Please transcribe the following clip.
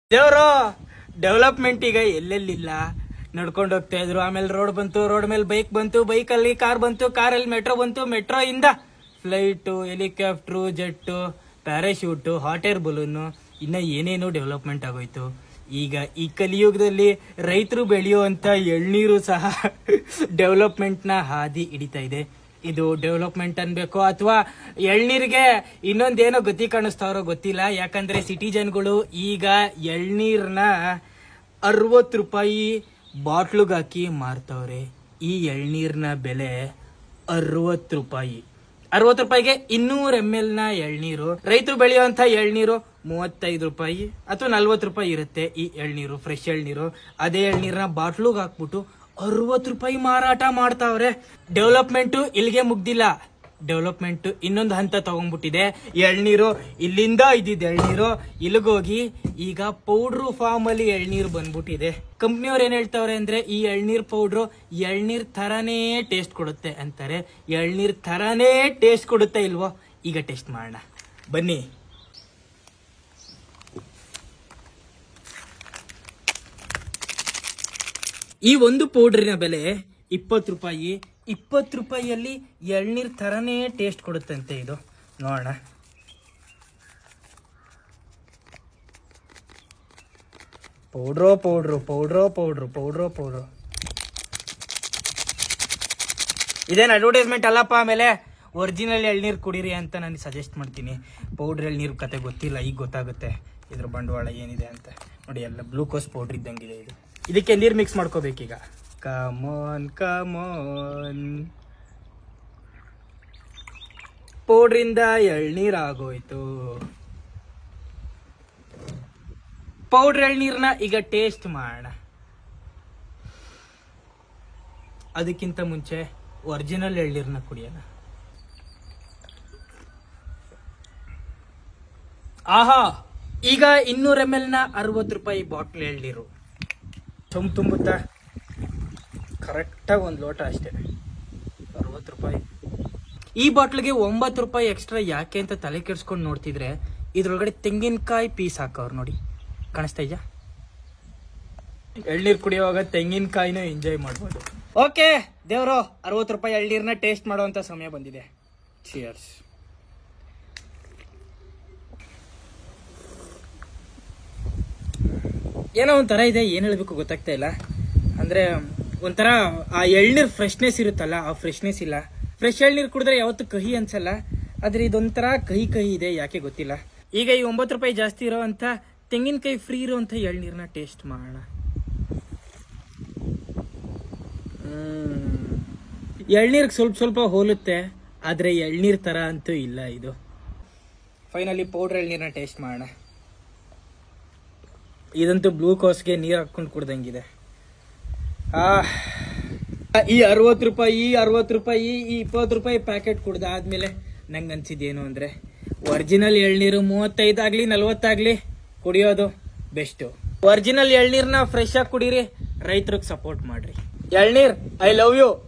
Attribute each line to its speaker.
Speaker 1: ದೇವ್ರು ಡೆವಲಪ್ಮೆಂಟ್ ಈಗ ಎಲ್ಲೆಲ್ಲಿಲ್ಲ ನಡ್ಕೊಂಡು ಹೋಗ್ತಾ ಇದ್ರು ಆಮೇಲೆ ರೋಡ್ ಬಂತು ರೋಡ್ ಮೇಲೆ ಬೈಕ್ ಬಂತು ಬೈಕ್ ಅಲ್ಲಿ ಕಾರ್ ಬಂತು ಕಾರಲ್ಲಿ ಮೆಟ್ರೋ ಬಂತು ಮೆಟ್ರೋ ಇಂದ flight helicopter jet parachute hot air balloon ಇನ್ನ ಏನೇನು ಡೆವಲಪ್ಮೆಂಟ್ ಆಗೋಯ್ತು ಈಗ ಈ ಕಲಿಯುಗದಲ್ಲಿ ರೈತರು ಬೆಳೆಯುವಂತ ಎಳ್ನೀರು ಸಹ ಡೆವಲಪ್ಮೆಂಟ್ನ ಹಾದಿ ಹಿಡಿತಾ ಇದೆ ಇದು ಡೆವಲಪ್ಮೆಂಟ್ ಅನ್ಬೇಕು ಅಥವಾ ಎಳ್ನೀರಿಗೆ ಇನ್ನೊಂದೇನೋ ಗತಿ ಕಾಣಿಸ್ತಾವ್ರೋ ಗೊತ್ತಿಲ್ಲ ಯಾಕಂದ್ರೆ ಸಿಟಿಜನ್ಗಳು ಈಗ ಎಳ್ನೀರ್ನ ಅರವತ್ತು ರೂಪಾಯಿ ಬಾಟ್ಲಿಗೆ ಹಾಕಿ ಮಾರ್ತವ್ರೆ ಈ ಎಳ್ನೀರ್ನ ಬೆಲೆ ಅರವತ್ತು ರೂಪಾಯಿ ಅರವತ್ತು ರೂಪಾಯಿಗೆ ಇನ್ನೂರ ಎಮ್ ಎಲ್ ನ ಎಳ್ನೀರು ರೈತರು ಬೆಳೆಯುವಂತ ಎಳ್ನೀರು ಮೂವತ್ತೈದು ರೂಪಾಯಿ ಅಥವಾ ನಲ್ವತ್ತು ರೂಪಾಯಿ ಇರುತ್ತೆ ಈ ಎಳ್ನೀರು ಫ್ರೆಶ್ ಎಳ್ನೀರು ಅದೇ ಎಳ್ನೀರ್ನ ಬಾಟ್ಲಿಗೆ ಹಾಕ್ಬಿಟ್ಟು ಅರವತ್ತು ರೂಪಾಯಿ ಮಾರಾಟ ಮಾಡ್ತಾವ್ರೆ ಡೆವಲಪ್ಮೆಂಟ್ ಇಲ್ಲಿಗೆ ಮುಗ್ದಿಲ್ಲ ಡೆವಲಪ್ಮೆಂಟ್ ಇನ್ನೊಂದು ಹಂತ ತಗೊಂಡ್ಬಿಟ್ಟಿದೆ ಎಳ್ನೀರು ಇಲ್ಲಿಂದ ಇದ್ದಿದ್ದು ಎಳ್ನೀರು ಇಲ್ಲಿಗೋಗಿ ಈಗ ಪೌಡ್ರು ಫಾರ್ಮ್ ಅಲ್ಲಿ ಎಳ್ನೀರು ಬಂದ್ಬಿಟ್ಟಿದೆ ಕಂಪ್ನಿಯವ್ರು ಏನ್ ಹೇಳ್ತಾವ್ರೆ ಅಂದ್ರೆ ಈ ಎಳ್ನೀರ್ ಪೌಡ್ರು ಎಳ್ನೀರ್ ತರಾನೇ ಟೇಸ್ಟ್ ಕೊಡುತ್ತೆ ಅಂತಾರೆ ಎಳ್ನೀರ್ ತರಾನೇ ಟೇಸ್ಟ್ ಕೊಡುತ್ತೆ ಇಲ್ವೋ ಈಗ ಟೇಸ್ಟ್ ಮಾಡೋಣ ಬನ್ನಿ ಈ ಒಂದು ಪೌಡ್ರಿನ ಬೆಲೆ ಇಪ್ಪತ್ತು ರೂಪಾಯಿ ಇಪ್ಪತ್ತು ರೂಪಾಯಿಯಲ್ಲಿ ಎಳ್ನೀರ್ ಥರನೇ ಟೇಸ್ಟ್ ಕೊಡುತ್ತಂತೆ ಇದು ನೋಡೋಣ ಪೌಡ್ರೋ ಪೌಡ್ರು ಪೌಡ್ರೋ ಪೌಡ್ರು ಪೌಡ್ರೋ ಪೌಡ್ರು ಇದೇನು ಅಡ್ವರ್ಟೈಸ್ಮೆಂಟ್ ಅಲ್ಲಪ್ಪ ಆಮೇಲೆ ಒರಿಜಿನಲ್ ಎಳ್ನೀರು ಕುಡೀರಿ ಅಂತ ನಾನು ಸಜೆಸ್ಟ್ ಮಾಡ್ತೀನಿ ಪೌಡ್ರ್ ಎಳ್ನೀರು ಕತೆ ಗೊತ್ತಿಲ್ಲ ಈಗ ಗೊತ್ತಾಗುತ್ತೆ ಇದ್ರ ಬಂಡವಾಳ ಏನಿದೆ ಅಂತ ನೋಡಿ ಎಲ್ಲ ಗ್ಲೂಕೋಸ್ ಪೌಡ್ರ್ ಇದ್ದಂಗಿದೆ ಇದು ಇದಕ್ಕೆ ನೀರು ಮಿಕ್ಸ್ ಮಾಡ್ಕೋಬೇಕೀಗ ಕಮೋನ್ ಕಮೋನ್ ಪೌಡ್ರಿಂದ ಎಳ್ನೀರ್ ಆಗೋಯ್ತು ಪೌಡ್ರ್ ಎಳ್ನೀರ್ನ ಈಗ ಟೇಸ್ಟ್ ಮಾಡೋಣ ಅದಕ್ಕಿಂತ ಮುಂಚೆ ಒರಿಜಿನಲ್ ಎಳ್ನೀರ್ನ ಕುಡಿಯೋಣ ಆಹಾ ಈಗ ಇನ್ನೂರ ಎಮ್ ಎಲ್ ನ ಅರವತ್ತು ರೂಪಾಯಿ ಬಾಟ್ಲ್ ಎಳ್ನೀರು ತುಂಬ ತುಂಬುತ್ತಾ ಕರೆಕ್ಟಾಗಿ ಒಂದು ಲೋಟ ಅಷ್ಟೇ ಅರವತ್ತು ರೂಪಾಯಿ ಈ ಬಾಟ್ಲಿಗೆ ಒಂಬತ್ತು ರೂಪಾಯಿ ಎಕ್ಸ್ಟ್ರಾ ಯಾಕೆ ಅಂತ ತಲೆ ಕೆಡ್ಸ್ಕೊಂಡು ನೋಡ್ತಿದ್ರೆ ಇದ್ರೊಳಗಡೆ ತೆಂಗಿನಕಾಯಿ ಪೀಸ್ ಹಾಕವ್ರು ನೋಡಿ ಕಾಣಿಸ್ತಾ ಇದೆಯಾ ಎಳ್ನೀರು ಕುಡಿಯುವಾಗ ತೆಂಗಿನಕಾಯಿನೂ ಎಂಜಾಯ್ ಮಾಡ್ಬೋದು ಓಕೆ ದೇವರು ಅರವತ್ತು ರೂಪಾಯಿ ಎಳ್ನೀರನ್ನ ಟೇಸ್ಟ್ ಮಾಡುವಂತ ಸಮಯ ಬಂದಿದೆ ಚಿಯರ್ಸ್ ಏನೋ ಒಂಥರ ಇದೆ ಏನು ಹೇಳಬೇಕು ಗೊತ್ತಾಗ್ತಾ ಇಲ್ಲ ಅಂದ್ರೆ ಒಂಥರ ಆ ಎಳ್ನೀರ್ ಫ್ರೆಶ್ನೆಸ್ ಇರುತ್ತಲ್ಲ ಆ ಫ್ರೆಶ್ನೆಸ್ ಇಲ್ಲ ಫ್ರೆಶ್ ಎಳ್ನೀರು ಕುಡಿದ್ರೆ ಯಾವತ್ತು ಕಹಿ ಅನ್ಸಲ್ಲ ಆದ್ರೆ ಇದೊಂಥರ ಕಹಿ ಕಹಿ ಇದೆ ಯಾಕೆ ಗೊತ್ತಿಲ್ಲ ಈಗ ಈ ಒಂಬತ್ತು ರೂಪಾಯಿ ಜಾಸ್ತಿ ಇರೋವಂಥ ತೆಂಗಿನಕಾಯಿ ಫ್ರೀ ಇರೋವಂಥ ಎಳ್ನೀರನ್ನ ಟೇಸ್ಟ್ ಮಾಡೋಣ ಎಳ್ನೀರ್ಗೆ ಸ್ವಲ್ಪ ಸ್ವಲ್ಪ ಹೋಲುತ್ತೆ ಆದ್ರೆ ಎಳ್ನೀರ್ ತರ ಅಂತೂ ಇಲ್ಲ ಇದು ಫೈನಲಿ ಪೌಡ್ರ್ ಎಳ್ನೀರನ್ನ ಟೇಸ್ಟ್ ಮಾಡೋಣ ಇದಂತೂ ಗ್ಲೂಕೋಸ್ಗೆ ನೀರು ಹಾಕೊಂಡು ಕುಡ್ದಂಗಿದೆ ಆ ಈ ಅರವತ್ತು ರೂಪಾಯಿ ಅರವತ್ತು ರೂಪಾಯಿ ಈ ಇಪ್ಪತ್ತು ರೂಪಾಯಿ ಪ್ಯಾಕೆಟ್ ಕುಡ್ದಾದ್ಮೇಲೆ ನಂಗೆ ಅನ್ಸಿದ್ದೇನು ಅಂದ್ರೆ ಒರಿಜಿನಲ್ ಎಳ್ನೀರು ಮೂವತ್ತೈದಾಗ್ಲಿ ನಲ್ವತ್ತಾಗ್ಲಿ ಕುಡಿಯೋದು ಬೆಸ್ಟ್ ಒರಿಜಿನಲ್ ಎಳ್ನೀರ್ನ ಫ್ರೆಶ್ ಆಗಿ ಕುಡೀರಿ ರೈತರಿಗೆ ಸಪೋರ್ಟ್ ಮಾಡ್ರಿ ಎಳ್ನೀರ್ ಐ ಲವ್ ಯು